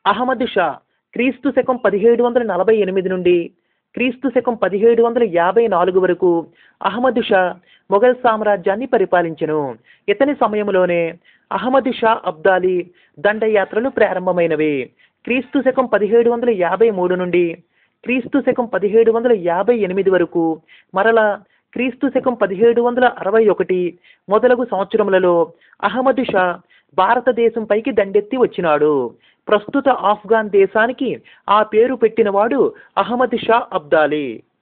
అహ్మద్ షా క్రీస్తు శకం పదిహేడు వందల నలభై ఎనిమిది నుండి క్రీస్తు శకం పదిహేడు వందల యాభై నాలుగు వరకు అహ్మద్ షా మొఘల్ సామ్రాజ్యాన్ని పరిపాలించెను ఇతని సమయంలోనే అహ్మద్ షా అబ్దాలీ దండయాత్రలు ప్రారంభమైనవి క్రీస్తు శకం పదిహేడు వందల యాభై మూడు నుండి క్రీస్తు శకం పదిహేడు వందల యాభై ఎనిమిది వరకు మరలా క్రీస్తు శకం పదిహేడు వందల అరవై ఒకటి మొదలగు సంవత్సరములలో అహ్మద్ షా భారతదేశంపైకి దండెత్తి వచ్చినాడు ప్రస్తుత ఆఫ్ఘాన్ దేశానికి ఆ పేరు పెట్టినవాడు అహ్మద్ షా అబ్దాలీ